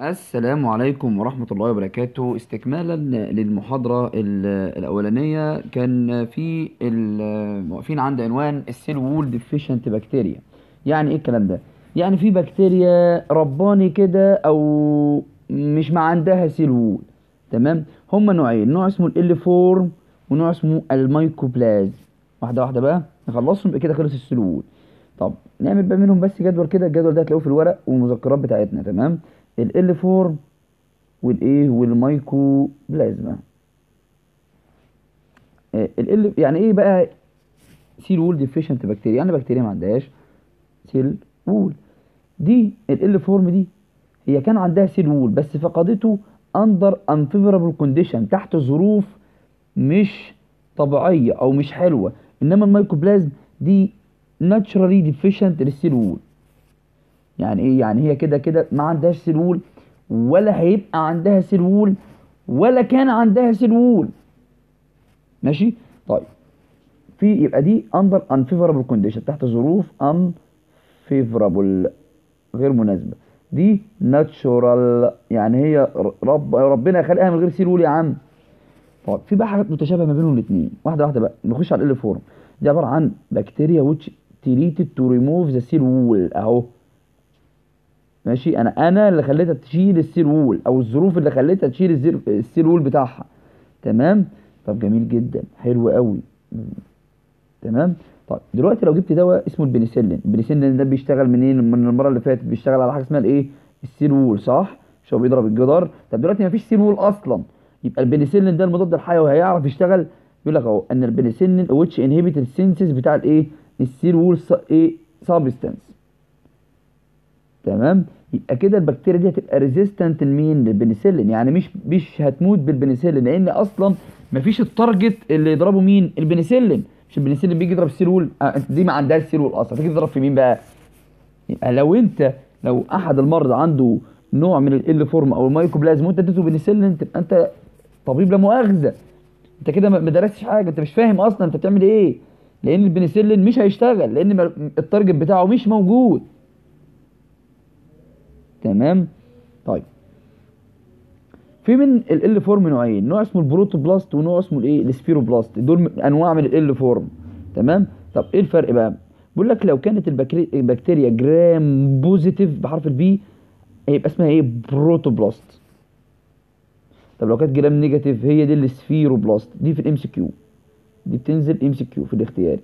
السلام عليكم ورحمة الله وبركاته استكمالا للمحاضرة ال- الأولانية كان في ال- واقفين عند عنوان السيل وول ديفيشنت بكتيريا يعني ايه الكلام ده يعني في بكتيريا رباني كده او مش ما عندها سيل وول تمام هما نوعين نوع اسمه ال فورم ونوع اسمه المايكوبلاز واحدة واحدة بقى نخلصهم يبقى كده خلص السيل وول طب نعمل بقى منهم بس جدول كده الجدول ده هتلاقوه في الورق والمذكرات بتاعتنا تمام ال فورم والايه والمايكو بلازما ال يعني ايه بقى سيل وول ديفيشنت بكتيريا يعني بكتيريا ما عندهاش سيل وول دي ال فورم دي هي كان عندها سيل وول بس فقدته اندر unfavorable كونديشن تحت ظروف مش طبيعيه او مش حلوه انما المايكوبلازم دي ناتشرالي ديفيشنت للسيل وول يعني ايه يعني هي كده كده ما عندهاش سيل وول ولا هيبقى عندها سيل وول ولا كان عندها سيل وول ماشي طيب في يبقى دي اندر unfavorable كونديشن تحت ظروف unfavorable غير مناسبه دي ناتشورال يعني هي رب ربنا خلقها من غير سيل وول يا عم طيب في بقى حاجات متشابهه ما بينهم الاثنين واحده واحده بقى نخش على ال فورم دي عباره عن بكتيريا which treated to remove the cell wall اهو ماشي انا انا اللي خليتها تشيل السيل وول او الظروف اللي خليتها تشيل الزر- السيل وول بتاعها تمام طب جميل جدا حلو قوي تمام طيب دلوقتي لو جبت دواء اسمه البنسلين البنسلين ده بيشتغل منين من المره اللي فاتت بيشتغل على حاجه اسمها الايه السيل وول صح مش هو بيضرب الجدار طب دلوقتي مفيش سيل وول اصلا يبقى البنسلين ده المضاد الحيوي هيعرف يشتغل يقول لك اهو ان البنسلين which inhibit السينسيس بتاع الايه السيل وول ايه سبستانس تمام يبقى كده البكتيريا دي هتبقى ريزيستنت لمين للبنسلين يعني مش مش هتموت بالبنسلين لان اصلا مفيش التارجت اللي يضربه مين البنسلين مش البنسلين بيجي يضرب السيل وول آه انت دي ما عندهاش سيل وول اصلا تيجي تضرب في مين بقى يبقى لو انت لو احد المرضى عنده نوع من ال فورم او المايكوبلازم وانت اديته بنسلين تبقى انت طبيب لا مؤاخذه انت كده ما ما درستش حاجه انت مش فاهم اصلا انت بتعمل ايه لان البنسلين مش هيشتغل لان ما- التارجت بتاعه مش موجود تمام طيب في من ال فورم نوعين نوع اسمه البروتوبلاست ونوع اسمه الايه السبيروبلاست دول م- انواع من ال فورم تمام طب ايه الفرق بقى بيقول لك لو كانت البكتيريا البكتيريا جرام بوزيتيف بحرف البي هيبقى اسمها ايه بروتوبلاست طب لو كانت جرام نيجاتيف هي دي السفيروبلاست دي في الام سي كيو دي بتنزل ام سي كيو في الاختياري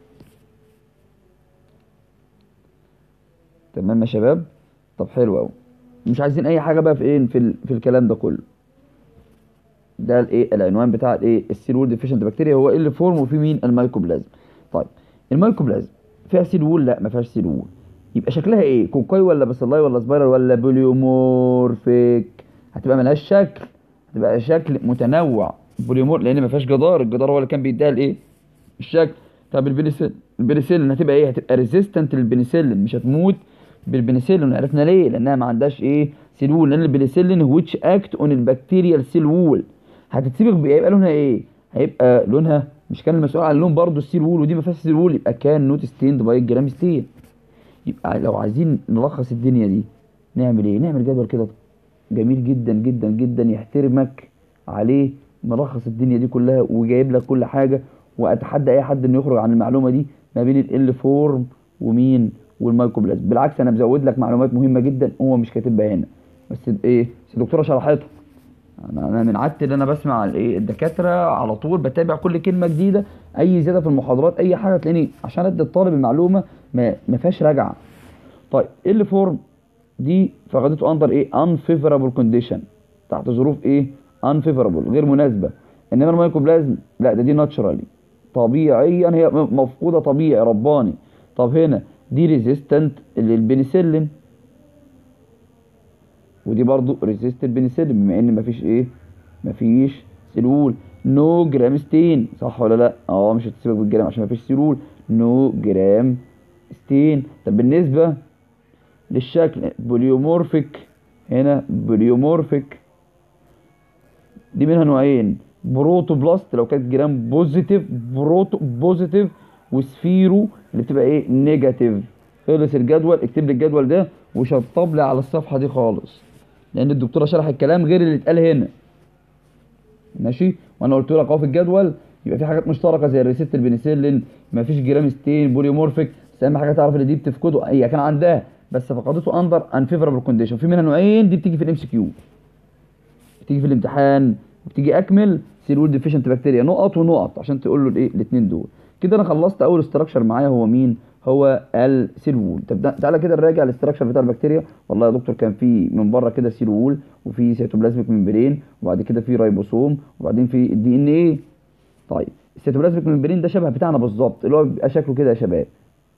تمام يا شباب طب حلو قوي مش عايزين اي حاجه بقى في ايه في ال... في الكلام ده كله ده الايه العنوان بتاع الايه السيل وول ديفيشنت بكتيريا هو ايه اللي فورم وفي مين المايكوبلازم طيب المايكوبلازم فيها سيل وول لا ما فيهاش سيل وول يبقى شكلها ايه كوكاي ولا باسيلاي ولا سبايرال ولا بوليومورفيك هتبقى ملهاش شكل هتبقى شكل متنوع بوليومور لان ما فيهاش جدار الجدار هو اللي كان بيديها الايه الشكل طب البنسلين البنسلين هتبقى ايه هتبقى ريزيستنت للبنسلين مش هتموت بالبنسلين عرفنا ليه لانها ما عندهاش ايه سيل وول لان البنسلين ويتش اكت اون البكتيريال سيل وول هتتسيبك ب- هيبقى لونها ايه هيبقى لونها مش كان المسؤول عن اللون برضو السيل وول ودي ما فيهاش سيل وول يبقى كان نوت ستيند باي جرام ستين يبقى لو عايزين نلخص الدنيا دي نعمل ايه نعمل جدول كده جميل جدا جدا جدا يحترمك عليه ملخص الدنيا دي كلها وجايب لك كل حاجه واتحدى اي حد انه يخرج عن المعلومه دي ما بين ال فورم ومين والمايكوبلازم بالعكس انا مزود لك معلومات مهمه جدا هو مش كاتبها هنا بس ايه بس الدكتوره شرحتها انا انا من عادتي ان انا بسمع الايه الدكاتره على طول بتابع كل كلمه جديده اي زياده في المحاضرات اي حاجه تلاقيني عشان ادي الطالب المعلومه ما ما فيهاش رجعه طيب ال فورم دي فقدته اندر ايه unfavorable كونديشن تحت ظروف ايه unfavorable غير مناسبه انما المايكوبلازم لا ده دي ناتشرالي طبيعيا هي م- مفقوده طبيعي رباني طب هنا دي ريزيستنت للبنسلين ودي برضو ريزيستنت بنسلين بما ان مفيش ايه مفيش سيلول نو جرام ستين صح ولا لا اه مش هتسيبك بالجرام عشان مفيش سيلول نو جرام ستين طب بالنسبه للشكل بوليومورفيك هنا بوليومورفيك دي منها نوعين بروتوبلاست لو كانت جرام بوزيتيف بروتو بوزيتيف وسفيرو اللي بتبقى ايه نيجاتيف خلص الجدول اكتب لي الجدول ده وشطب لي على الصفحه دي خالص لان الدكتوره شرح الكلام غير اللي اتقال هنا ماشي وانا قلت لك اهو في الجدول يبقى في حاجات مشتركه زي الريسيت البنسلين مفيش جرام ستين بوليمورفيك بس اهم حاجه تعرف ان دي بتفقده هي كان عندها بس فقدته اندر انفيفربل كونديشن في منها نوعين دي بتيجي في الام سي كيو بتيجي في الامتحان وبتيجي اكمل سيل وول ديفيشنت بكتيريا نقط ونقط عشان تقول له الايه الاثنين دول كده انا خلصت اول استراكشر معايا هو مين هو السيل وول طب ده- تعالى كده نراجع الاستراكشر بتاع البكتيريا والله يا دكتور كان في من بره كده سيل وول وفي سيتوبلازميك ممبرين وبعد كده في رايبوسوم وبعدين في الدي ان ايه طيب السيتوبلازميك ممبرين ده شبه بتاعنا بالظبط اللي هو بيبقى شكله كده يا شباب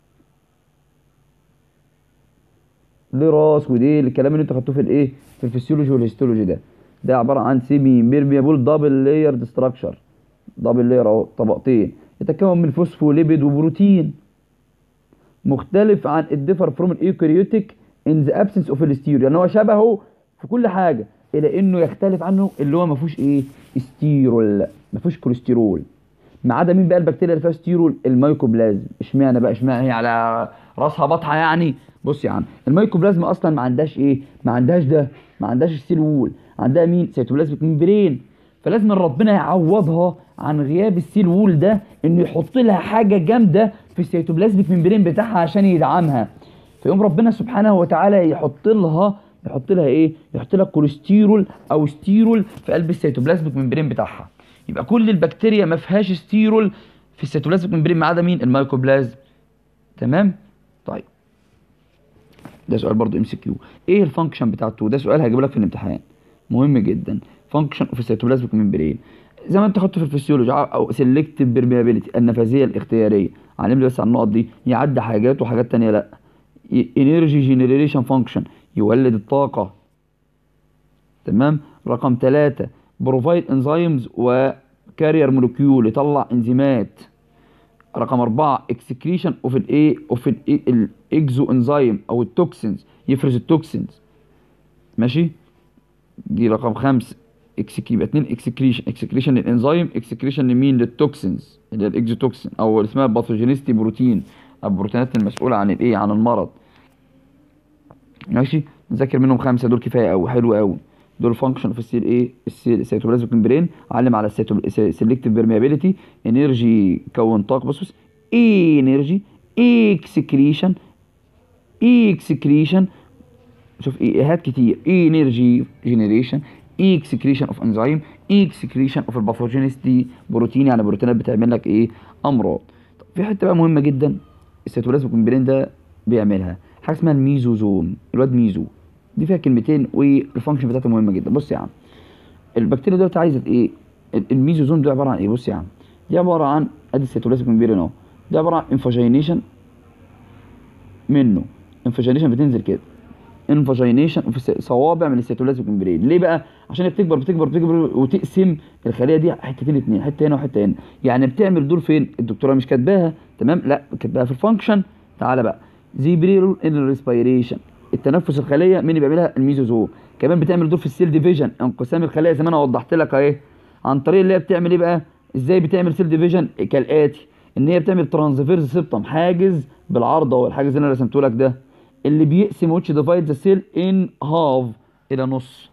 ليه راس وديل الكلام اللي انتوا خدتوه في الايه في الفسيولوجي والهيستولوجي ده ده عباره عن سيمي ميرميابول دبل لايرد ستراكشر دبل لاير اهو طبقتين يتكون من فوسفوليبيد وبروتين مختلف عن الديفر فروم الايوكاريوتيك ان ذا ابسنس اوف الستيرول يعني هو شبهه في كل حاجه الى انه يختلف عنه اللي هو ما فيهوش ايه ستيرول ما فيهوش كوليسترول ما عدا مين بقى البكتيريا اللي فيها ستيرول الميكوبلازم اشمعنى بقى اشمعنى هي على راسها بطحه يعني بص يا عم الميكوبلازم اصلا ما عندهاش ايه ما عندهاش ده ما عندهاش ستيل وول عندها مين سيتوبلازميك ممبرين فلازم ربنا يعوضها عن غياب السيل وول ده انه يحط لها حاجه جامده في السيتوبلازميك ممبرين بتاعها عشان يدعمها فيقوم ربنا سبحانه وتعالى يحط لها يحط لها ايه يحط لها كوليسترول او ستيرول في قلب السيتوبلازميك ممبرين بتاعها يبقى كل البكتيريا ما فيهاش ستيرول في السيتوبلازميك ممبرين ما عدا مين الميكوبلازم تمام طيب ده سؤال برضو ام سي كيو ايه الفانكشن بتاعته ده سؤال هجيب لك في الامتحان مهم جدا فانكشن اوف السيتوبلازميك ممبرين زي ما انت خدته في الفسيولوجي او سيلكتيف بيرميابيليتي النفاذيه الاختياريه علم لي بس على النقط دي يعدي حاجات وحاجات تانية لا انرجي جينيريشن فانكشن يولد الطاقه تمام رقم ثلاثة بروفايد انزيمز وكارير مولكيول يطلع انزيمات رقم أربعة اكسكريشن اوف الايه اوف الاكزو انزيم او التوكسينز يفرز التوكسينز ماشي دي رقم خمسة اكسكري يبقى اتنين اكسكريشن اكسكريشن للانزيم اكسكريشن لمين للتوكسينز اللي هي الاكزوتوكسين او اللي اسمها باثوجينيستي بروتين البروتينات المسؤولة عن الايه عن المرض ماشي نذاكر منهم خمسة دول كفاية أوي حلو أوي دول فانكشن في السيل ايه السيتوبلازميك ممبرين علم على السيلكتيف بيرميابيليتي انرجي كون طاقه بص بص انرجي اكسكريشن اكسكريشن شوف ايهات كتير انرجي جنريشن اكسكريشن اوف انزيم اكسكريشن اوف الباثوجينيستي بروتين يعني بروتينات بتعمل لك ايه امراض طب في حته بقى مهمه جدا السيتوبلازميك ممبرين ده بيعملها حاجه اسمها الميزوزوم الواد ميزو دي فيها كلمتين والفانكشن بتاعتها مهمه جدا بص يا عم البكتيريا دلوقتي عايزه ايه ال- الميزوزوم ده عباره عن ايه بص يا عم دي عباره عن ادي السيتوبلازميك ممبرين اهو دي عباره عن انفاجينيشن منه انفاجينيشن بتنزل كده انفاجينيشن في الس- صوابع من السيتوبلازميك ممبرين ليه بقى عشان هي بتكبر بتكبر بتكبر وتقسم الخليه دي حتتين اتنين حته هنا وحته هنا يعني بتعمل دور فين الدكتوره مش كاتباها تمام لا كاتباها في الفانكشن تعالى بقى زيبريرول ان الريسبيريشن التنفس الخليه مين اللي بيعملها الميزوزوم كمان بتعمل دور في السيل ديفيجن انقسام الخليه زي ما انا وضحت لك اهي عن طريق اللي هي بتعمل ايه بقى ازاي بتعمل سيل ديفيجن كالاتي ان هي بتعمل ترانسفيرز سيبتم حاجز بالعرض اهو الحاجز اللي انا رسمته لك ده اللي بيقسم ويتش ديفايد ذا سيل ان هاف الى نص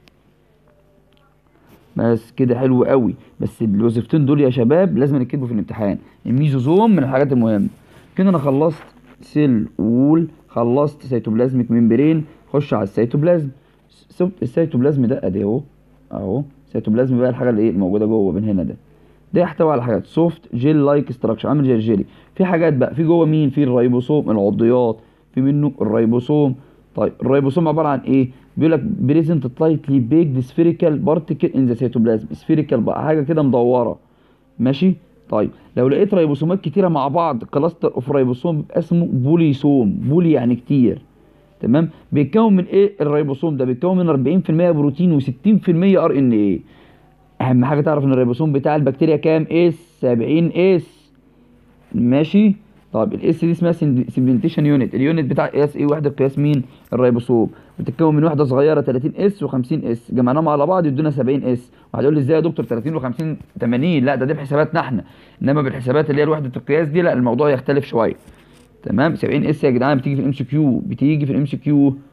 بس كده حلو قوي بس الوظيفتين دول يا شباب لازم نكتبوا في الامتحان الميزوزوم من الحاجات المهمه كده انا خلصت سيل وول خلصت سيتوبلازميك ممبرين خش على السيتوبلازم سو- السيتوبلازم ده ادي اهو اهو سيتوبلازم بقى الحاجه اللي ايه الموجوده جوه من هنا ده ده يحتوي على حاجات سوفت جيل لايك ستراكشر عامل زي الجيلي في حاجات بقى في جوه مين في الريبوسوم العضيات في منه الريبوسوم طيب الريبوسوم عباره عن ايه بيقول لك بريزنت سلايتلي بيجد سفيريكال بارتيكل ان ذا سيتوبلازم سفيريكال بقى حاجه كده مدوره ماشي طيب لو لقيت ريبوسومات كتيره مع بعض كلاستر اوف ريبوسوم بيبقى اسمه بوليسوم بولي يعني كتير تمام بيتكون من ايه الريبوسوم ده بيتكون من 40% بروتين و60% ار ان ايه اهم حاجه تعرف ان الريبوسوم بتاع البكتيريا كام اس 70 اس ماشي طب الاس دي اسمها سيمبلنتيشن يونت اليونت بتاع قياس ايه وحده قياس مين الريبوسوم بتتكون من وحده صغيره 30 اس و50 اس جمعناهم على بعض يدونا 70 اس واحد يقول لي ازاي يا دكتور 30 و50 80 لا ده دي بحساباتنا احنا انما بالحسابات اللي هي وحده القياس دي لا الموضوع يختلف شويه تمام 70 اس يا جدعان بتيجي في الام سي كيو بتيجي في الام سي كيو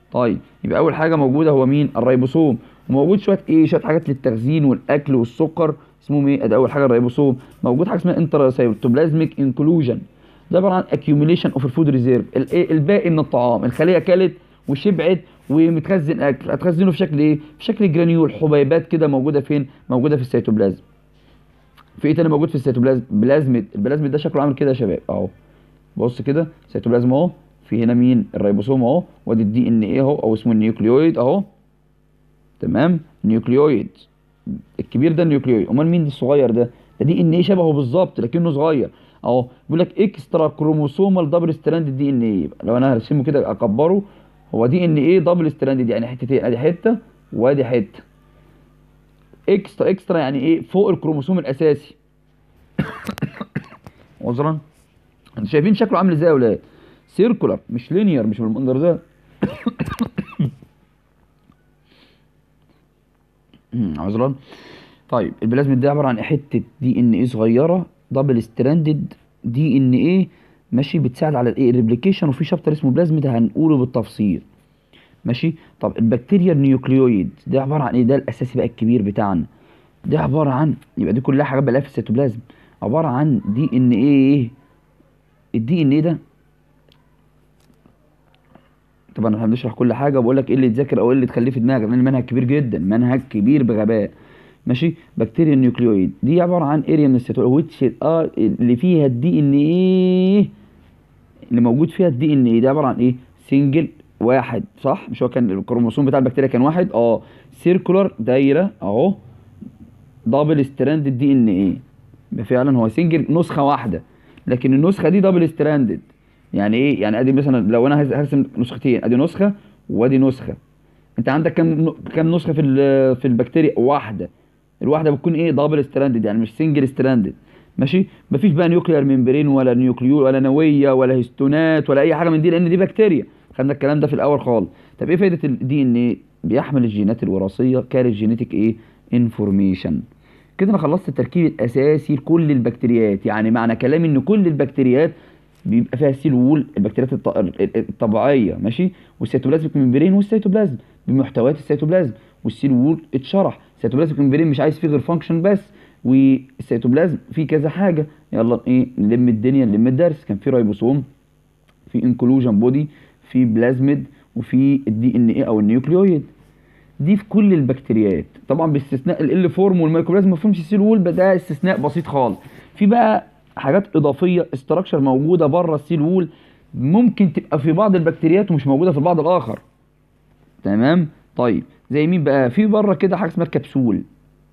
طيب يبقى اول حاجه موجوده هو مين الريبوسوم وموجود شويه ايه شويه حاجات للتخزين والاكل والسكر اسمهم ايه ادي اول حاجه الريبوسوم موجود حاجه اسمها انتراسيتوبلازميك انكلوجن ده عباره عن accumulation اوف الفود ريزيرف الايه الباقي من الطعام الخليه اكلت وشبعت ومتخزن اكل هتخزنه في شكل ايه في شكل جرانيول حبيبات كده موجوده فين موجوده في السيتوبلازم في ايه تاني موجود في السيتوبلازم بلازميد البلازميد ده شكله عامل كده يا شباب اهو بص كده السيتوبلازم اهو في هنا مين الريبوسوم اهو وادي الدي ان ايه اهو او اسمه النيوكليويد اهو تمام نيوكليويد الكبير ده النيوكليويد امال مين الصغير ده ده دي ان ايه شبهه بالظبط لكنه صغير اهو بيقول لك اكسترا كروموسومال دبل ستراند دي ان ايه لو انا هرسمه كده اكبره هو دي ان ايه دبل ستراند يعني حتتين ادي حته وادي حته اكسترا اكسترا يعني ايه فوق الكروموسوم الاساسي عذرا انتوا شايفين شكله عامل ازاي يا ولاد سيركولار مش لينير مش بالمنظر ده عذرا طيب البلازميد ده عباره عن حته دي ان ايه صغيره دبل ستراندد دي ان ايه ماشي بتساعد على الايه الريبليكيشن وفي شابتر اسمه بلازميد هنقوله بالتفصيل ماشي طب البكتيريا النيوكليويد ده عباره عن ايه ده الاساسي بقى الكبير بتاعنا ده عباره عن يبقى دي كلها حاجات بلاقيها في السيتوبلازم عباره عن دي ان ايه الدي ان ايه ده طبعا احنا بنشرح كل حاجه وبقول لك ايه اللي تذاكر او ايه اللي تخليه في دماغك لان المنهج كبير جدا منهج كبير بغباء ماشي بكتيريا النيوكليويد دي عباره عن اريا من السيتوبلازم اه اللي فيها الدي ان ايه اللي موجود فيها الدي ان ايه ده عباره عن ايه سنجل واحد صح مش هو كان الكروموسوم بتاع البكتيريا كان واحد اه سيركولار دايره اهو دبل ستراند دي ان ايه فعلا هو سنجل نسخه واحده لكن النسخه دي دبل ستراندد يعني ايه يعني ادي مثلا لو انا هرسم نسختين ادي نسخه وادي نسخه انت عندك كام كام نسخه في في البكتيريا واحده الواحده بتكون ايه دبل ستراندد يعني مش سنجل ستراندد ماشي مفيش بقى نيوكلير ممبرين ولا نيوكليول ولا نويه ولا هيستونات ولا اي حاجه من دي لان دي بكتيريا خدنا الكلام ده في الاول خالص طب ايه فايده الدي ان ايه بيحمل الجينات الوراثيه كاري جينيتك ايه انفورميشن كده انا خلصت التركيب الاساسي لكل البكتيريات يعني معنى كلامي ان كل البكتيريات بيبقى فيها سيل وول البكتيريات الطبيعيه ماشي والسيتوبلازميك ممبرين والسيتوبلازم بمحتويات السيتوبلازم والسيل وول اتشرح السيتوبلازميك ممبرين مش عايز فيه غير فانكشن بس والسيتوبلازم فيه كذا حاجه يلا ايه نلم الدنيا نلم الدرس كان في رايبوسوم في انكلوجن بودي في بلازميد وفي الدي ان ايه او النيوكليويد دي في كل البكتيريات طبعا باستثناء ال فورم والميكروبلازم ما فيهمش سيل وول ده استثناء بسيط خالص في بقى حاجات اضافيه استراكشر موجوده بره السيل وول ممكن تبقى في بعض البكتيريات ومش موجوده في البعض الاخر تمام طيب زي مين بقى في بره كده حاجه اسمها الكبسول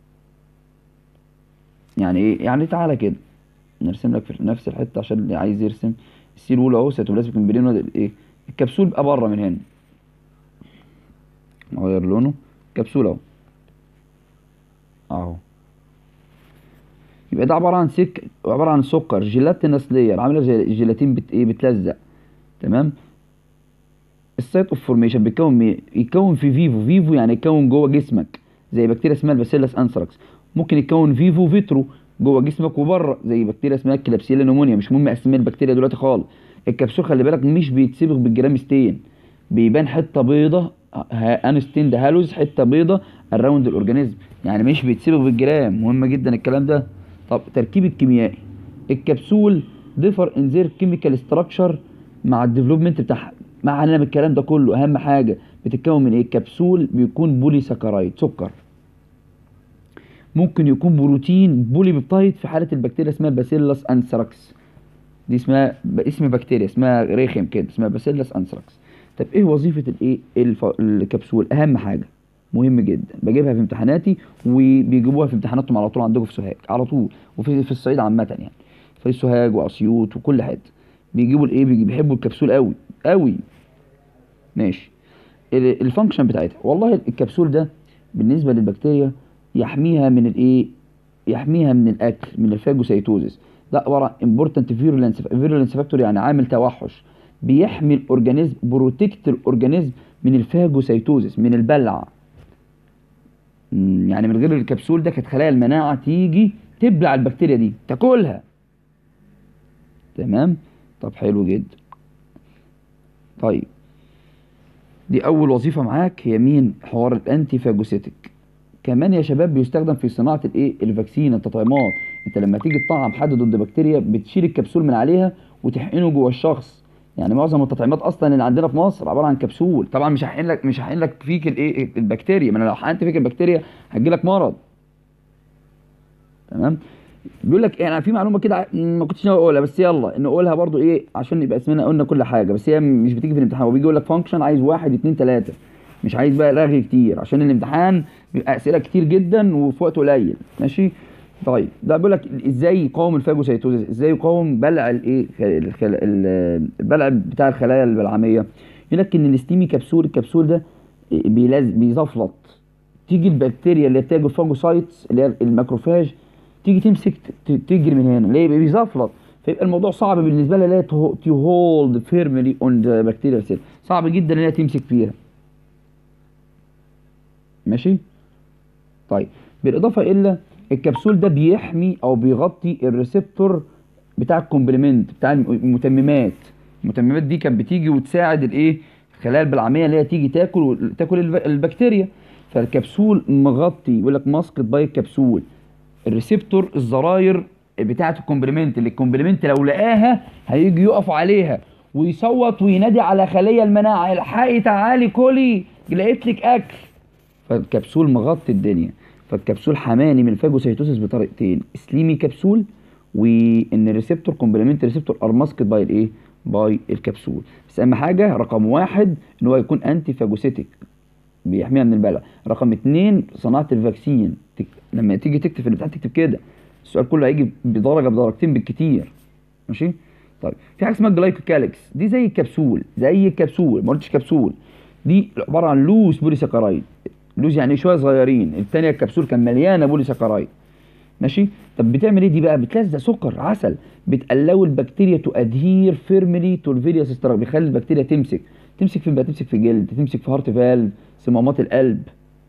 يعني ايه يعني تعالى كده نرسم لك في نفس الحته عشان اللي عايز يرسم السيل وول اهو سيتوبلازميك ممبرين ايه الكبسول بقى بره من هنا نغير لونه كبسولة اهو اهو يبقى ده عبارة عن سك عبارة عن سكر جيلاتينس لاير عاملة زي الجيلاتين بت... ايه بتلزق تمام السايت اوف فورميشن بيتكون ايه يتكون في فيفو فيفو يعني يتكون جوه جسمك زي بكتيريا اسمها الباسيلس انثراكس ممكن يتكون فيفو فيترو جوه جسمك وبره زي بكتيريا اسمها الكلابسيلا نمونيا مش مهم اسماء البكتيريا دلوقتي خالص الكبسول خلي بالك مش بيتسبغ بالجرام ستين بيبان حته بيضه انستيند هالوز حته بيضه الراوند الاورجانيزم يعني مش بيتسبغ بالجرام مهم جدا الكلام ده طب تركيب الكيميائي الكبسول ديفر ان زير كيميكال ستراكشر مع الديفلوبمنت بتاعها مع من الكلام ده كله اهم حاجه بتتكون من ايه الكبسول بيكون بولي سكرايد سكر ممكن يكون بروتين بولي بيبتايد في حاله البكتيريا اسمها باسيلس انثراكس دي اسمها اسم بكتيريا اسمها ريخم كده اسمها باسيلس انثراكس طب ايه وظيفه الايه الف... الكبسول اهم حاجه مهم جدا بجيبها في امتحاناتي وبيجيبوها في امتحاناتهم على طول عندكم في سوهاج على طول وفي في الصعيد عامه يعني في سوهاج واسيوط وكل حته بيجيبوا الايه بيحبوا الكبسول قوي قوي ماشي الفانكشن بتاعتها والله الكبسول ده بالنسبه للبكتيريا يحميها من الايه يحميها من الاكل من الفاجوسيتوزيس ده عباره عن امبورتنت فيرولنس فيرولنس فاكتور يعني عامل توحش بيحمي الاورجانيزم بروتكت الاورجانيزم من الفاجوسيتوزيس من البلع يعني من غير الكبسول ده كانت خلايا المناعه تيجي تبلع البكتيريا دي تاكلها تمام طب حلو جدا طيب دي اول وظيفه معاك هي مين حوار الانتي فاجوسيتك كمان يا شباب بيستخدم في صناعه الايه الفاكسين التطعيمات انت لما تيجي تطعم حد ضد بكتيريا بتشيل الكبسول من عليها وتحقنه جوه الشخص يعني معظم التطعيمات اصلا اللي عندنا في مصر عباره عن كبسول طبعا مش هحقن لك مش هحقن لك فيك الايه البكتيريا ما انا لو حقنت فيك البكتيريا هتجي لك مرض تمام بيقول لك يعني في معلومه كده ع- ما كنتش ناوي اقولها بس يلا نقولها برضو ايه عشان يبقى اسمنا قلنا كل حاجه بس هي مش بتيجي في الامتحان هو بيجي يقول لك فانكشن عايز واحد اتنين تلاته مش عايز بقى رغي كتير عشان الامتحان بيبقى اسئله كتير جدا وفي وقت قليل ماشي طيب ده بيقول لك ازاي يقاوم الفاجوسيتوزيس ازاي يقاوم بلع الايه الخل... ال- البلع بتاع الخلايا البلعميه يقول لك ان الاستيمي كبسول الكبسول ده بيلاز... بيزفلط تيجي البكتيريا اللي بتاكل الفاجوسايتس اللي هي الماكروفاج تيجي تمسك ت- تجري من هنا ليه يبقى بيزفلط فيبقى الموضوع صعب بالنسبه لها لا تو هولد فيرملي اون ذا بكتيريا سيل صعب جدا ان هي تمسك فيها ماشي طيب بالاضافه الى الكبسول ده بيحمي او بيغطي الريسبتور بتاع الكومبلمنت بتاع المتممات المتممات دي كانت بتيجي وتساعد الايه الخلايا البلعميه اللي هي تيجي تاكل تاكل الب- البكتيريا فالكبسول مغطي يقول لك ماسكت باي الكبسول الريسبتور الزراير بتاعه الكومبلمنت اللي الكومبلمنت لو لقاها هيجي يقف عليها ويصوت وينادي على خليه المناعه الحقي تعالي كلي لقيت لك اكل فالكبسول مغطي الدنيا فالكبسول حماني من الفاجوسيتوسيس بطريقتين سليمي كبسول وان الريسبتور كومبلمنت ريسبتور ار ماسكت باي الايه باي الكبسول بس اهم حاجه رقم واحد ان هو يكون انتي فاجوسيتك بيحميها من البلع رقم اتنين صناعه الفاكسين تك... لما تيجي تكتب في الامتحان تكتب كده السؤال كله هيجي بدرجه بدرجتين بالكتير ماشي طيب في حاجه اسمها جلايكوكاليكس دي زي الكبسول زي الكبسول ما قلتش كبسول دي عباره عن لوس بوليساكرايد لوز يعني شويه صغيرين الثانيه الكبسول كان مليانه بوليساكرايد ماشي طب بتعمل ايه دي بقى بتلزق سكر عسل بتقلو البكتيريا تو ادهير فيرملي تو الفيريوس ستراك بيخلي البكتيريا تمسك تمسك فين بقى تمسك في جلد تمسك في هارت فالف صمامات القلب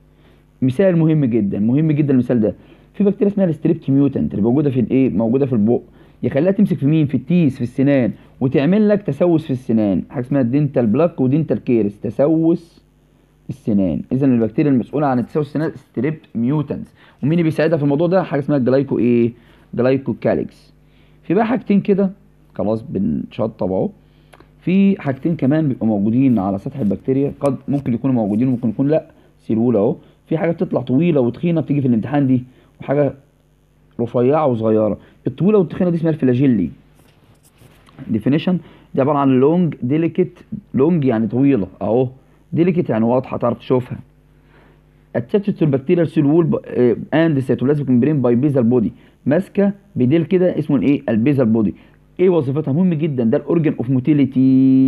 مثال مهم جدا مهم جدا المثال ده في بكتيريا اسمها الستريبت ميوتنت اللي موجوده في الايه موجوده في البق يخليها تمسك في مين في التيس في السنان وتعمل لك تسوس في السنان حاجه اسمها دينتال بلاك ودينتال كيرس تسوس السنان اذا البكتيريا المسؤوله عن تسوس السنان ستريبت ميوتنتس ومين اللي بيساعدها في الموضوع ده حاجه اسمها جلايكو ايه جلايكو كاليكس في بقى حاجتين كده خلاص بنشطب اهو في حاجتين كمان بيبقوا موجودين على سطح البكتيريا قد ممكن يكونوا موجودين وممكن يكون لا سيلولا اهو في حاجه بتطلع طويله وتخينه بتيجي في الامتحان دي وحاجه رفيعه وصغيره الطويله والتخينه دي اسمها الفلاجيلي ديفينيشن دي عباره عن لونج ديليكت لونج يعني طويله اهو ديليكت يعني واضحه تعرف تشوفها اتاتشد تو البكتيريال سيل وول اند سيتوبلازميك ممبرين باي بيزال بودي ماسكه بديل كده اسمه الايه البيزال بودي ايه وظيفتها مهم جدا ده الاورجن اوف موتيليتي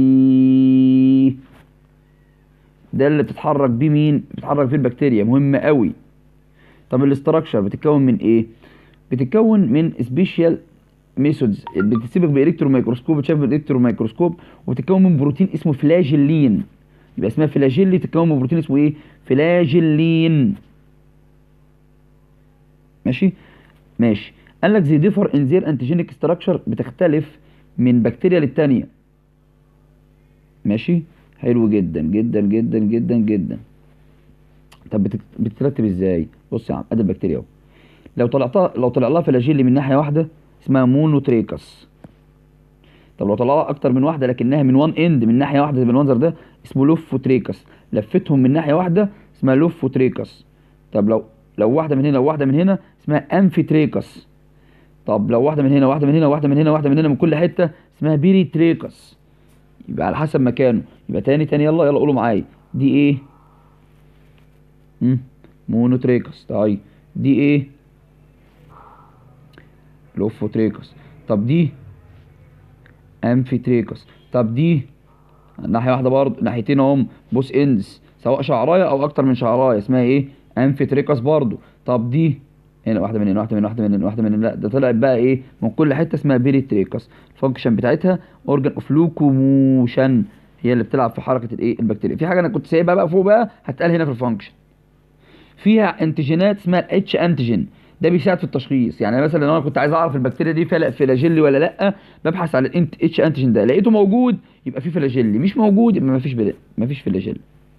ده اللي بتتحرك بيه مين بتتحرك فيه البكتيريا مهم قوي طب الاستراكشر بتتكون من ايه بتتكون من سبيشال ميثودز بتتسبق بالكترون ميكروسكوب بتشاف بالكترون ميكروسكوب وبتتكون من بروتين اسمه فلاجيلين يبقى اسمها فلاجيلي تتكون من بروتين اسمه ايه فلاجيلين ماشي ماشي قال لك زي ديفر ان زير انتيجينيك ستراكشر بتختلف من بكتيريا للتانية ماشي حلو جدا جدا جدا جدا جدا طب بتت- بتترتب ازاي بص يا عم ادي البكتيريا اهو لو طلعتها لو طلع لها فلاجيلي من ناحيه واحده اسمها مونوتريكس طب لو طلع لها اكتر من واحده لكنها من وان اند من ناحيه واحده بالمنظر ده اسمه لوفوتريكس لفتهم من ناحيه واحده اسمها لوفوتريكس طب لو لو واحده من هنا وواحده من هنا اسمها امفيتريكس طب لو واحده من هنا واحده من هنا واحده من هنا واحده من هنا من كل حته اسمها بيريتريكس يبقى على حسب مكانه يبقى تاني تاني يلا يلا قولوا معايا دي ايه مم. مونوتريكس طيب دي ايه لوفوتريكس طب دي امفيتريكس طب دي ناحيه واحده برضه ناحيتين اهم بوس اندس سواء شعرايه او اكتر من شعرايه اسمها ايه امفيتريكس برضه طب دي هنا واحده من هنا واحده من هنا واحده من هنا واحده من هنا لا ده طلعت بقى ايه من كل حته اسمها بيريتريكس الفانكشن بتاعتها اورجان اوف لوكوموشن هي اللي بتلعب في حركه الايه البكتيريا في حاجه انا كنت سايبها بقى فوق بقى هتقال هنا في الفانكشن فيها انتيجينات اسمها الاتش انتيجين ده بيساعد في التشخيص يعني مثلا لو انا كنت عايز اعرف البكتيريا دي فيها فلاجيلي ولا لا ببحث على الاتش انتيجين ده لقيته موجود يبقى في فلاجيلي مش موجود يبقى ما فيش بلا... ما فيش فلاجيلي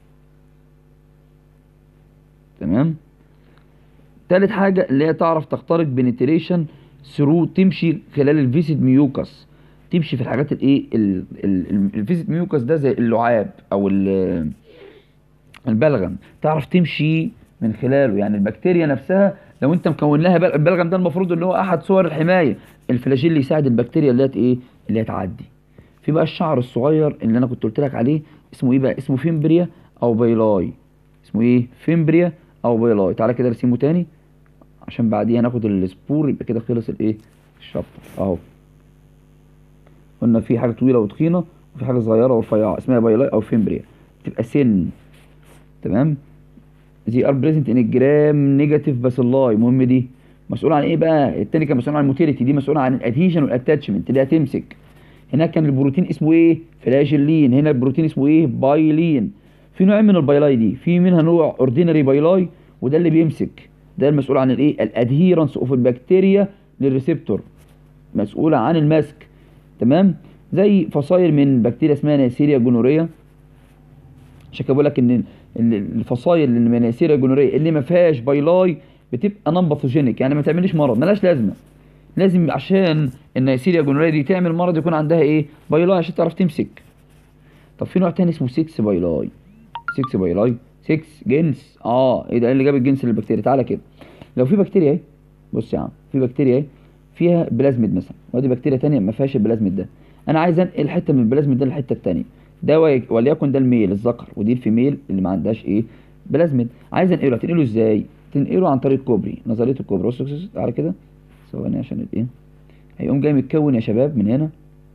تمام تالت حاجة اللي هي تعرف تخترق بنتريشن ثرو تمشي خلال الفيسيد ميوكس تمشي في الحاجات الايه ال- ال- ال- الفيسيد ميوكس ده زي اللعاب او ال- البلغم تعرف تمشي من خلاله يعني البكتيريا نفسها لو انت مكون لها بل- البلغم ده المفروض اللي هو احد صور الحمايه الفلاجيل اللي يساعد البكتيريا اللي هي ت- ايه اللي هي تعدي في بقى الشعر الصغير اللي انا كنت قلت لك عليه اسمه ايه بقى اسمه فيمبريا او بايلاي اسمه ايه فيمبريا او بايلاي تعالى كده رسمه تاني عشان بعديها هناخد السبور يبقى كده خلص الايه الشابتر اهو قلنا في حاجه طويله وتخينه وفي حاجه صغيره ورفيعه اسمها بايلاي او فيمبريا تبقى سن تمام دي ار بريزنت ان الجرام نيجاتيف باسيلاي المهم دي مسؤول عن ايه بقى التاني كان مسؤول عن الموتيليتي دي مسؤول عن الادهيشن والاتاتشمنت اللي هتمسك هناك كان البروتين اسمه ايه فلاجيلين هنا البروتين اسمه ايه بايلين في نوعين من البايلاي دي في منها نوع اوردينري بايلاي وده اللي بيمسك ده المسؤول عن الايه الادهيرنس اوف البكتيريا للريسبتور مسؤولة عن المسك تمام زي فصائل من بكتيريا اسمها نيسيريا جونوريا عشان كده بقول لك ان ال- الفصائل اللي من نيسيريا جونوريا اللي ما فيهاش بايلاي بتبقى نون باثوجينيك يعني ما تعملش مرض ملهاش لازمه لازم عشان النيسيريا جونوريا دي تعمل مرض يكون عندها ايه بايلاي عشان تعرف تمسك طب في نوع تاني اسمه 6 بايلاي 6 بايلاي 6 جنس اه ايه ده إيه اللي جاب الجنس للبكتيريا تعالى كده لو في بكتيريا اهي بص يا عم في بكتيريا اهي فيها بلازميد مثلا وادي بكتيريا تانية ما فيهاش البلازميد ده انا عايز انقل حته من البلازميد ده للحته التانية ده وي- وليكن ده الميل الذكر ودي الفيميل اللي ما عندهاش ايه بلازميد عايز انقله هتنقله ازاي تنقله عن طريق كوبري نظريه الكوبري بص بص بص، تعالى كده ثواني عشان الايه هيقوم جاي متكون يا شباب من هنا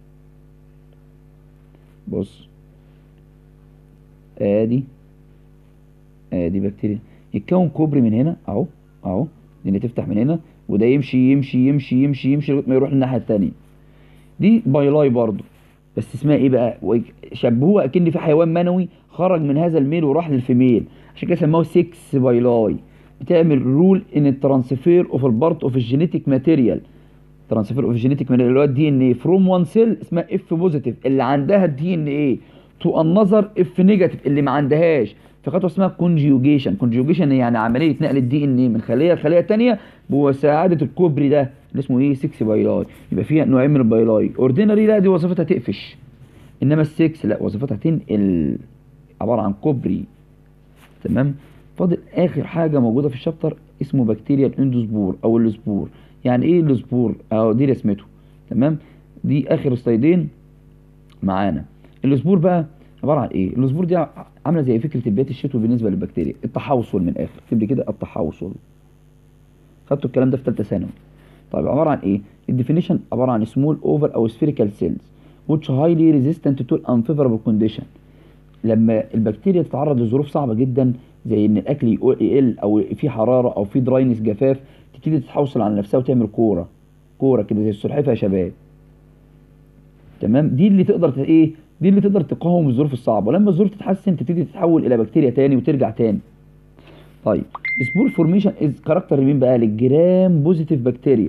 بص ادي ادي بكتيريا يتكون كوبري من هنا اهو اهو دي تفتح من هنا وده يمشي يمشي يمشي يمشي يمشي لغايه ما يروح للناحيه التانية دي بايلاي برضو بس اسمها ايه بقى ويك- شبهوها اكن في حيوان منوي خرج من هذا الميل وراح للفيميل عشان كده سموه 6 بايلاي بتعمل رول ان الترانسفير اوف البارت اوف الجينيتيك ماتيريال ترانسفير اوف جينيتيك ماتيريال اللي هو الدي ان ايه فروم وان سيل اسمها اف بوزيتيف اللي عندها الدي ان ايه تو انذر اف نيجاتيف اللي ما عندهاش في خطوه اسمها كونجيوجيشن كونجيوجيشن يعني عمليه نقل الدي ان ايه من خليه لخليه تانية بمساعده الكوبري ده اللي اسمه ايه 6 بايلاي يبقى فيها نوعين من البايلاي اوردينري لا دي وظيفتها تقفش انما السكس لا وظيفتها تنقل عباره عن كوبري تمام فاضل اخر حاجه موجوده في الشابتر اسمه بكتيريا الاندوسبور او السبور يعني ايه السبور اهو دي رسمته تمام دي اخر سلايدين معانا السبور بقى عباره عن ايه السبور دي ع- عامله زي فكره البيت الشتوي بالنسبه للبكتيريا التحوصل من الاخر اكتب لي كده التحوصل خدتوا الكلام ده في ثالثه ثانوي طيب عباره عن ايه الديفينيشن عباره عن سمول اوفر او سفيريكال سيلز which highly resistant to unfavorable condition لما البكتيريا تتعرض لظروف صعبه جدا زي ان الاكل يقل- يقل او في حراره او في دراينس جفاف تبتدي تتحوصل على نفسها وتعمل كوره كوره كده زي السلحفاه يا شباب تمام دي اللي تقدر ت- ايه دي اللي تقدر تقاوم الظروف الصعبه ولما الظروف تتحسن تبتدي تتحول الى بكتيريا تاني وترجع تاني طيب سبور فورميشن از كاركتر مين بقى للجرام بوزيتيف بكتيريا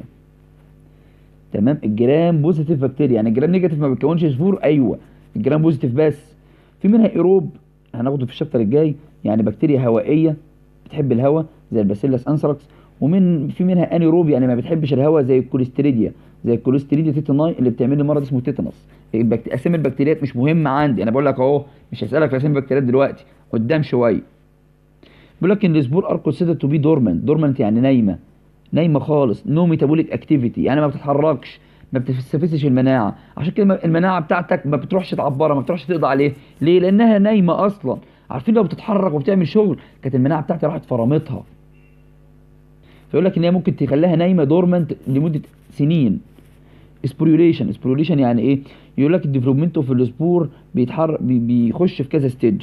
تمام الجرام بوزيتيف بكتيريا يعني الجرام نيجاتيف ما بتكونش سبور ايوه الجرام بوزيتيف بس في منها ايروب هناخده في الشابتر الجاي يعني بكتيريا هوائيه بتحب الهواء زي الباسيلس انثراكس ومن في منها انيروب يعني ما بتحبش الهواء زي الكوليستريديا زي الكوليستريديا تيتاناي اللي بتعمل لي مرض اسمه تيتانوس البكت... اسامي البكتيريات مش مهمه عندي انا بقول لك اهو مش هسالك في اسامي البكتيريات دلوقتي قدام شويه بيقول لك ان السبور ار كونسيدر تو بي دورمنت دورمنت يعني نايمه نايمه خالص نو ميتابوليك اكتيفيتي يعني ما بتتحركش ما بتستفزش المناعه عشان كده ما- المناعه بتاعتك ما بتروحش تعبرها ما بتروحش تقضي عليه ليه لانها نايمه اصلا عارفين لو بتتحرك وبتعمل شغل كانت المناعه بتاعتي راحت فرمتها فيقول لك ان هي ممكن تخليها نايمه دورمنت لمده سنين سبوريوليشن سبوريوليشن يعني ايه يقول لك الديفلوبمنت اوف السبور بيتحرك بي- بيخش في كذا ستيج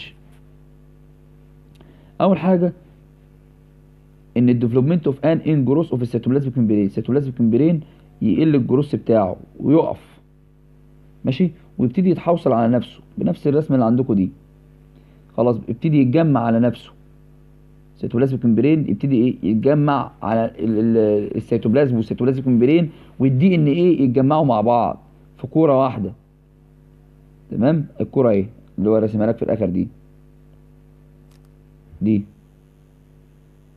اول حاجه ان الديفلوبمنت اوف ان ان جروس اوف السيتوبلازميك ممبرين السيتوبلازميك ممبرين يقل الجروس بتاعه ويقف ماشي ويبتدي يتحوصل على نفسه بنفس الرسمه اللي عندكم دي خلاص يبتدي يتجمع على نفسه السيتوبلازميك ممبرين يبتدي ايه يتجمع على ال- ال- السيتوبلازم والسيتوبلازميك ممبرين والدي ان ايه يتجمعوا مع بعض في كوره واحده تمام الكوره ايه اللي هو راسمها لك في الاخر دي دي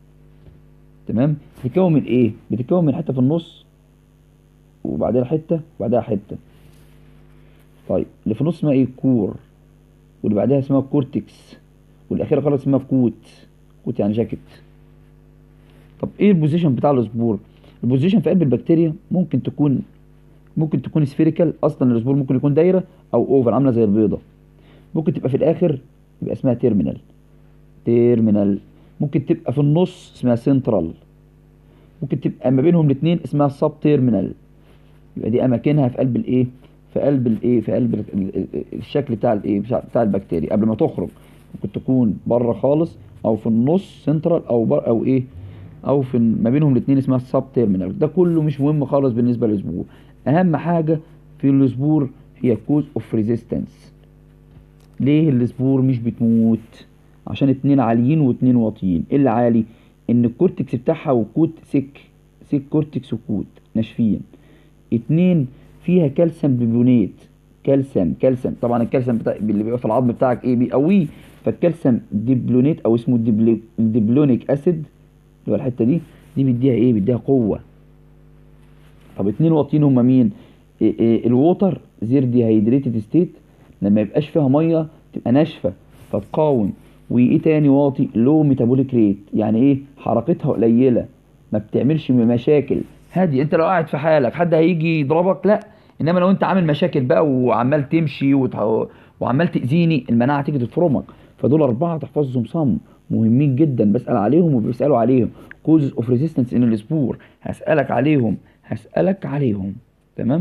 تمام بتتكون من ايه بتتكون من حته في النص وبعدها حته وبعدها حته طيب اللي في النص اسمها ايه كور واللي بعدها اسمها كورتكس والاخيره خالص اسمها كوت كوت يعني جاكيت طب ايه البوزيشن بتاع السبور البوزيشن في قلب البكتيريا ممكن تكون ممكن تكون سفيريكال اصلا السبور ممكن يكون دايره او اوفر عامله زي البيضه ممكن تبقى في الاخر يبقى اسمها تيرمينال تيرمينال ممكن تبقى في النص اسمها سنترال ممكن تبقى ما بينهم الاثنين اسمها سب تيرمينال يبقى دي اماكنها في قلب الايه في قلب الايه في قلب ال- ال- ال- الشكل بتاع الايه بتاع بتاع البكتيريا قبل ما تخرج ممكن تكون بره خالص او في النص سنترال او بر او ايه او في ما بينهم الاثنين اسمها السب تيرمينال ده كله مش مهم خالص بالنسبه للسبور اهم حاجه في السبور هي كوز اوف ريزيستنس ليه السبور مش بتموت عشان اتنين عاليين واتنين واطيين ايه اللي عالي ان الكورتكس بتاعها وكوت سك سك كورتكس وكوت ناشفين اتنين فيها كالسيوم بيبونيت كالسيوم كالسيوم طبعا الكالسيوم بتاع اللي بيبقى في العظم بتاعك ايه بيقويه فالكالسيوم ديبلونيت او اسمه الديبلو- الديبلونيك اسيد اللي هو الحته دي دي بيديها ايه بيديها قوه طب اتنين واطيين هما مين إيه إيه الووتر زير ديهايدريتد ستيت لما يبقاش فيها ميه تبقى ناشفه فتقاوم وايه تاني واطي لو ميتابوليك ريت يعني ايه حركتها قليله ما بتعملش مشاكل هادي انت لو قاعد في حالك حد هيجي يضربك لا انما لو انت عامل مشاكل بقى وعمال تمشي وتح... وعمال تاذيني المناعه تيجي تفرمك فدول اربعه تحفظهم صم مهمين جدا بسال عليهم وبيسالوا عليهم كوزز اوف ريزيستنس ان السبور هسالك عليهم هسالك عليهم تمام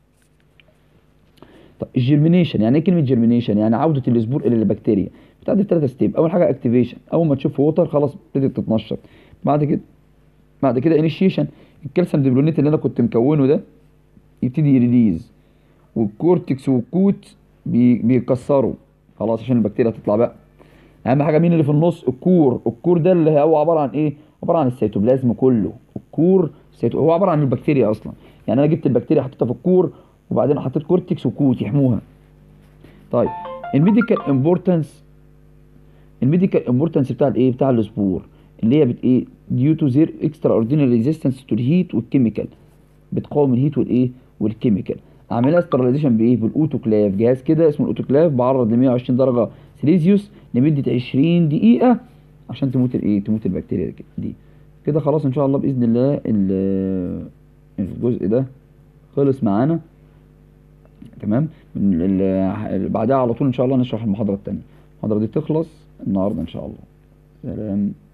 طب الجيرمينيشن يعني ايه كلمه جيرمينيشن يعني عوده السبور الى البكتيريا بتعدي ثلاثة ستيب اول حاجه اكتيفيشن اول ما تشوف ووتر خلاص ابتدت تتنشط بعد كده بعد كده انيشيشن الكالسيوم ديبلونيت اللي انا كنت مكونه ده يبتدي يريليز والكورتكس والكوت بي بيكسروا خلاص عشان البكتيريا تطلع بقى اهم حاجه مين اللي في النص الكور الكور ده اللي هو عباره عن ايه عباره عن السيتوبلازم كله الكور سيتو... هو عباره عن البكتيريا اصلا يعني انا جبت البكتيريا حطيتها في الكور وبعدين حطيت كورتكس وكوت يحموها طيب الميديكال امبورتنس الميديكال امبورتنس بتاع الايه بتاع السبور اللي هي بت ايه ديو تو زير اكسترا اوردينري ريزيستنس تو الهيت والكيميكال بتقاوم الهيت والايه والكيميكال اعملها سترلايزيشن بايه بالاوتوكلاف جهاز كده اسمه الاوتوكلاف بعرض ل 120 درجه سيليزيوس لمده 20 دقيقه عشان تموت الايه تموت البكتيريا دي كده خلاص ان شاء الله باذن الله ال- الجزء ده خلص معانا تمام من ال- بعدها على طول ان شاء الله نشرح المحاضره الثانيه المحاضره دي تخلص النهارده ان شاء الله سلام